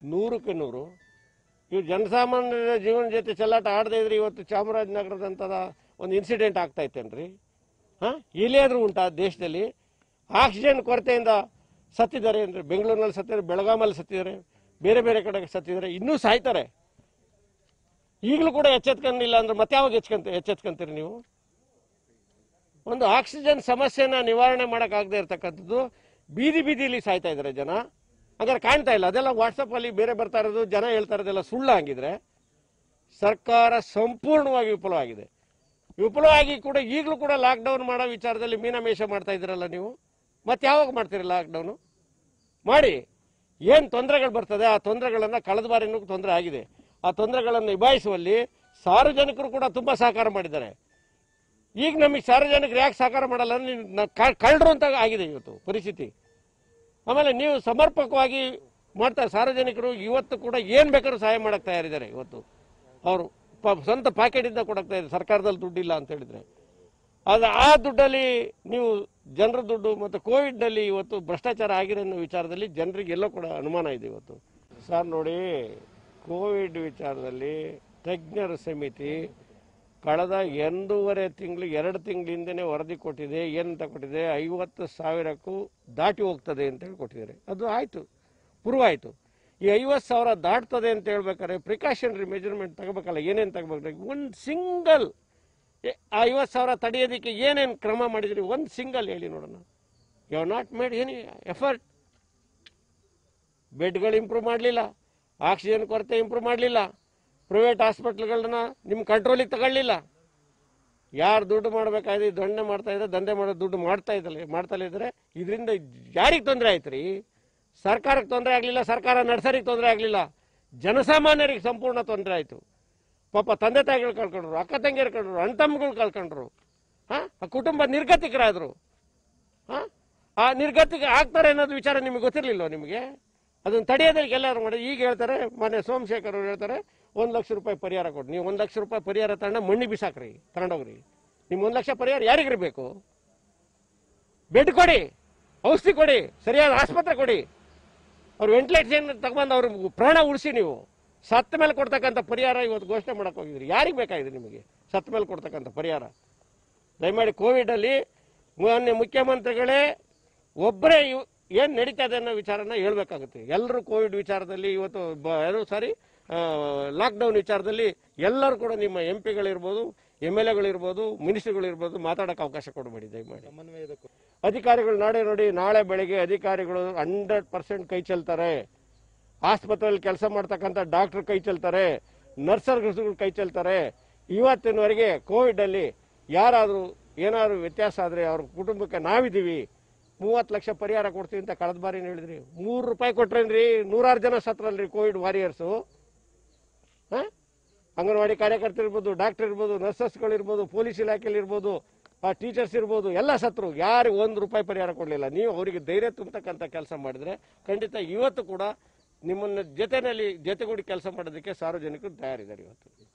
ನೂರಕ್ಕೆ ನೂರು ಇವು ಜನಸಾಮಾನ್ಯರ ಜೀವನ ಜೊತೆ ಚೆಲ್ಲಾಟ ಆಡದೇ ಇದ್ರೆ ಇವತ್ತು ಚಾಮರಾಜನಗರದಂಥದ ಒಂದು ಇನ್ಸಿಡೆಂಟ್ ಆಗ್ತಾ ಇತ್ತೇನ್ರಿ ಹಾಂ ಎಲ್ಲಿಯಾದ್ರೂ ಉಂಟಾ ದೇಶದಲ್ಲಿ ಆಕ್ಸಿಜನ್ ಕೊರತೆಯಿಂದ ಸತ್ತಿದ್ದಾರೆ ಅಂದರೆ ಬೆಂಗಳೂರಿನಲ್ಲಿ ಸತ್ತಿದ್ದಾರೆ ಬೆಳಗಾಮಲ್ಲಿ ಸತ್ತಿದ್ದಾರೆ ಬೇರೆ ಬೇರೆ ಕಡೆ ಸತ್ತಿದ್ದಾರೆ ಇನ್ನೂ ಸಾಯ್ತಾರೆ ಈಗಲೂ ಕೂಡ ಎಚ್ಚೆತ್ಕೊಂಡಿಲ್ಲ ಅಂದ್ರೆ ಮತ್ತೆ ಯಾವಾಗ ಎಚ್ಕಂತ ಎಚ್ಚೆತ್ಕೊಂತೀರಿ ನೀವು ಒಂದು ಆಕ್ಸಿಜನ್ ಸಮಸ್ಯೆನ ನಿವಾರಣೆ ಮಾಡೋಕ್ಕಾಗದೇ ಇರತಕ್ಕಂಥದ್ದು ಬೀದಿ ಬೀದಿಲಿ ಸಾಯ್ತಾ ಇದ್ದಾರೆ ಜನ ಹಾಗಾದ್ರೆ ಕಾಣ್ತಾ ಇಲ್ಲ ಅದೆಲ್ಲ ವಾಟ್ಸಪ್ಪಲ್ಲಿ ಬೇರೆ ಬರ್ತಾ ಇರೋದು ಜನ ಹೇಳ್ತಾ ಇರೋದೆಲ್ಲ ಸುಳ್ಳು ಹಂಗಿದ್ರೆ ಸರ್ಕಾರ ಸಂಪೂರ್ಣವಾಗಿ ವಿಫಲವಾಗಿದೆ ವಿಫಲವಾಗಿ ಕೂಡ ಈಗಲೂ ಕೂಡ ಲಾಕ್ಡೌನ್ ಮಾಡೋ ವಿಚಾರದಲ್ಲಿ ಮೀನಮೇಷ ಮಾಡ್ತಾ ಇದ್ದೀರಲ್ಲ ನೀವು ಮತ್ತೆ ಯಾವಾಗ ಮಾಡ್ತೀರಿ ಲಾಕ್ಡೌನು ಮಾಡಿ ಏನು ತೊಂದರೆಗಳು ಬರ್ತದೆ ಆ ತೊಂದರೆಗಳನ್ನು ಕಳೆದ ಬಾರಿನೂ ತೊಂದರೆ ಆಗಿದೆ ಆ ತೊಂದರೆಗಳನ್ನು ನಿಭಾಯಿಸುವಲ್ಲಿ ಸಾರ್ವಜನಿಕರು ಕೂಡ ತುಂಬ ಸಹಕಾರ ಮಾಡಿದ್ದಾರೆ ಈಗ ನಮಗೆ ಸಾರ್ವಜನಿಕರು ಯಾಕೆ ಸಹಕಾರ ಮಾಡಲ್ಲ ಅಂದ್ರೆ ನೀವು ನ- ಕ- ಕಳ್ಳರು ಅಂತ ಆಗಿದೆ ಇವತ್ತು ಪರಿಸ್ಥಿತಿ ಆಮೇಲೆ ನೀವು ಸಮರ್ಪಕವಾಗಿ ಮಾಡ್ತಾರೆ ಸಾರ್ವಜನಿಕರು ಇವತ್ತು ಕೂಡ ಏನು ಬೇಕಾದ್ರೂ ಸಹಾಯ ಮಾಡಕ್ಕೆ ತಯಾರಿದ್ದಾರೆ ಇವತ್ತು ಅವರು ಪ ಸ್ವಂತ ಪಾಕೆಟಿಂದ ಕೊಡಕ್ತಾ ಇದೆ ಸರ್ಕಾರದಲ್ಲಿ ದುಡ್ಡಿಲ್ಲ ಅಂತ ಹೇಳಿದ್ರೆ ಅದು ಆ ದುಡ್ಡಲ್ಲಿ ನೀವು ಜನರ ದುಡ್ಡು ಮತ್ತು ಕೋವಿಡ್ನಲ್ಲಿ ಇವತ್ತು ಭ್ರಷ್ಟಾಚಾರ ಆಗಿದೆ ಅನ್ನೋ ವಿಚಾರದಲ್ಲಿ ಜನರಿಗೆ ಎಲ್ಲೋ ಕೂಡ ಅನುಮಾನ ಇದೆ ಇವತ್ತು ಸರ್ ನೋಡಿ ಕೋವಿಡ್ ವಿಚಾರದಲ್ಲಿ ತಜ್ಞರ ಸಮಿತಿ ಕಳೆದ ಒಂದೂವರೆ ತಿಂಗಳು ಎರಡು ತಿಂಗಳಿಂದನೇ ವರದಿ ಕೊಟ್ಟಿದೆ ಏನಂತ ಕೊಟ್ಟಿದೆ ಐವತ್ತು ಸಾವಿರಕ್ಕೂ ದಾಟಿ ಹೋಗ್ತದೆ ಅಂತ ಹೇಳಿ ಕೊಟ್ಟಿದ್ದಾರೆ ಅದು ಆಯಿತು ಪ್ರೂವ್ ಆಯಿತು ಈ ಐವತ್ತು ಸಾವಿರ ದಾಟ್ತದೆ ಅಂತ ಹೇಳ್ಬೇಕಾದ್ರೆ ಪ್ರಿಕಾಷನರಿ ಮೆಜರ್ಮೆಂಟ್ ತಗೋಬೇಕಲ್ಲ ಏನೇನು ತಗೋಬೇಕು ಒಂದು ಸಿಂಗಲ್ ಆ ಐವತ್ತು ಸಾವಿರ ತಡೆಯೋದಕ್ಕೆ ಏನೇನು ಕ್ರಮ ಮಾಡಿದ್ರಿ ಒಂದು ಸಿಂಗಲ್ ಹೇಳಿ ನೋಡೋಣ you have not made any effort ಬೆಡ್ಗಳು ಇಂಪ್ರೂವ್ ಮಾಡಲಿಲ್ಲ ಆಕ್ಸಿಜನ್ ಕೊರತೆ ಇಂಪ್ರೂವ್ ಮಾಡಲಿಲ್ಲ ಪ್ರೈವೇಟ್ ಹಾಸ್ಪಿಟ್ಲ್ಗಳನ್ನ ನಿಮ್ಮ ಕಂಟ್ರೋಲಿಗೆ ತಗೊಳ್ಳಿಲ್ಲ ಯಾರು ದುಡ್ಡು ಮಾಡಬೇಕಾದ್ರೆ ದಂಧೆ ಮಾಡ್ತಾ ಇದ್ರೆ ದಂಧೆ ಮಾಡೋ ದುಡ್ಡು ಮಾಡ್ತಾ ಇದ್ದಲ್ಲ ಮಾಡ್ತಲೇ ಇದ್ರೆ ಇದರಿಂದ ಯಾರಿಗೆ ತೊಂದರೆ ಆಯ್ತು ರೀ ಸರ್ಕಾರಕ್ಕೆ ತೊಂದರೆ ಆಗಲಿಲ್ಲ ಸರ್ಕಾರ ನಡ್ಸರಿಗೆ ತೊಂದರೆ ಆಗಲಿಲ್ಲ ಜನಸಾಮಾನ್ಯರಿಗೆ ಸಂಪೂರ್ಣ ತೊಂದರೆ ಆಯಿತು ಪಾಪ ತಂದೆ ತಾಯಿಗಳು ಕಳ್ಕೊಂಡ್ರು ಅಕ್ಕ ತಂಗಿಯರು ಕಳ್ಕೊಂಡ್ರು ಅಣ್ಣ ತಮ್ಮಗಳು ಕಳ್ಕೊಂಡ್ರು ಹಾಂ ಆ ಕುಟುಂಬ ನಿರ್ಗತಿಕರಾದರು ಹಾಂ ಆ ನಿರ್ಗತಿಗೆ ಆಗ್ತಾರೆ ಅನ್ನೋದು ವಿಚಾರ ನಿಮಗೆ ಗೊತ್ತಿರಲಿಲ್ಲ ನಿಮಗೆ ಅದನ್ನು ತಡೆಯೋದಕ್ಕೆ ಎಲ್ಲರೂ ಮಾಡಿ ಈಗ ಹೇಳ್ತಾರೆ ಮೊನ್ನೆ ಸೋಮಶೇಖರ್ ಅವ್ರು ಹೇಳ್ತಾರೆ ಒಂದು ಲಕ್ಷ ರೂಪಾಯಿ ಪರಿಹಾರ ಕೊಡಿ ನೀವು ಒಂದು ಲಕ್ಷ ರೂಪಾಯಿ ಪರಿಹಾರ ತಗೊಂಡ ಮಣ್ಣಿ ಬಿಸಾಕ್ರಿ ತಗೊಂಡೋಗ್ರಿ ನಿಮ್ಮ ಒಂದು ಲಕ್ಷ ಪರಿಹಾರ ಯಾರಿಗಿರ್ಬೇಕು ಬೆಡ್ ಕೊಡಿ ಔಷಧಿ ಕೊಡಿ ಸರಿಯಾದ ಆಸ್ಪತ್ರೆ ಕೊಡಿ ಅವ್ರು ವೆಂಟಿಲೇಷನ್ ತಗೊಂಡು ಅವ್ರ ಪ್ರಾಣ ಉಳಿಸಿ ನೀವು ಸತ್ತ ಮೇಲೆ ಕೊಡ್ತಕ್ಕಂಥ ಪರಿಹಾರ ಇವತ್ತು ಘೋಷಣೆ ಮಾಡಕ್ಕೆ ಹೋಗಿದ್ರಿ ಯಾರಿಗೆ ಬೇಕಾಗಿದೆ ನಿಮಗೆ ಸತ್ತ ಮೇಲೆ ಕೊಡ್ತಕ್ಕಂಥ ಪರಿಹಾರ ದಯಮಾಡಿ ಕೋವಿಡಲ್ಲಿ ಮೊನ್ನೆ ಮುಖ್ಯಮಂತ್ರಿಗಳೇ ಒಬ್ಬರೇ ಏನು ನಡೀತಾ ಇದೆ ಅನ್ನೋ ವಿಚಾರನ ಹೇಳ್ಬೇಕಾಗುತ್ತೆ ಎಲ್ಲರೂ ಕೋವಿಡ್ ವಿಚಾರದಲ್ಲಿ ಇವತ್ತು ಬ- ಏನು ಸಾರಿ ಲಾಕ್ಡೌನ್ ವಿಚಾರದಲ್ಲಿ ಎಲ್ಲರೂ ಕೂಡ ನಿಮ್ಮ ಎಂ ಪಿಗಳಿರ್ಬೋದು ಎಮ್ ಎಲ್ ಎಗಳಿರ್ಬೋದು ಮಿನಿಸ್ಟ್ರಿಗಳಿರ್ಬೋದು ಮಾತಾಡೋಕೆ ಅವಕಾಶ ಕೊಡಬೇಡಿ ದಯಮಾಡಿ ಅಧಿಕಾರಿಗಳು ನಾಳೆ ನೋಡಿ ನಾಳೆ ಬೆಳಿಗ್ಗೆ ಅಧಿಕಾರಿಗಳು ಹಂಡ್ರೆಡ್ ಪರ್ಸೆಂಟ್ ಕೈ ಚೆಲ್ತಾರೆ ಆಸ್ಪತ್ರೆಯಲ್ಲಿ ಕೆಲಸ ಮಾಡ್ತಕ್ಕಂಥ ಡಾಕ್ಟರ್ ಕೈ ಚೆಲ್ತಾರೆ ನರ್ಸರ್ಗಳು ಕೈ ಚೆಲ್ತಾರೆ ಇವತ್ತಿನವರೆಗೆ ಕೋವಿಡ್ ಅಲ್ಲಿ ಯಾರಾದರೂ ಏನಾದ್ರು ವ್ಯತ್ಯಾಸ ಆದರೆ ಅವ್ರ ಕುಟುಂಬಕ್ಕೆ ನಾವಿದ್ದೀವಿ ಮೂವತ್ತು ಲಕ್ಷ ಪರಿಹಾರ ಕೊಡ್ತೀವಿ ಅಂತ ಕಳೆದ ಬಾರಿ ಹೇಳಿದ್ರಿ ಮೂರು ರೂಪಾಯಿ ಕೊಟ್ರೇನ್ರಿ ನೂರಾರು ಜನ ಸತ್ರಲ್ರಿ ಕೋವಿಡ್ ವಾರಿಯರ್ಸು ಹಾಂ ಅಂಗನವಾಡಿ ಕಾರ್ಯಕರ್ತರು ಇರ್ಬೋದು ಡಾಕ್ಟರ್ ಇರ್ಬೋದು ನರ್ಸಸ್ಗಳು ಇರ್ಬೋದು ಪೊಲೀಸ್ ಇಲಾಖೆಯಲ್ಲಿ ಇರ್ಬೋದು ಆ ಟೀಚರ್ಸ್ ಇರ್ಬೋದು ಎಲ್ಲ ಸತ್ರು ಯಾರು ಒಂದು ರೂಪಾಯಿ ಪರಿಹಾರ ಕೊಡಲಿಲ್ಲ ನೀವು ಅವರಿಗೆ ಧೈರ್ಯ ತುಂಬತಕ್ಕಂಥ ಕೆಲಸ ಮಾಡಿದ್ರೆ ಖಂಡಿತ ಇವತ್ತು ಕೂಡ ನಿಮ್ಮನ್ನ ಜೊತೆನಲ್ಲಿ ಜೊತೆಗೂಡಿ ಕೆಲಸ ಮಾಡೋದಕ್ಕೆ ಸಾರ್ವಜನಿಕರು ತಯಾರಿದ್ದಾರೆ ಇವತ್ತು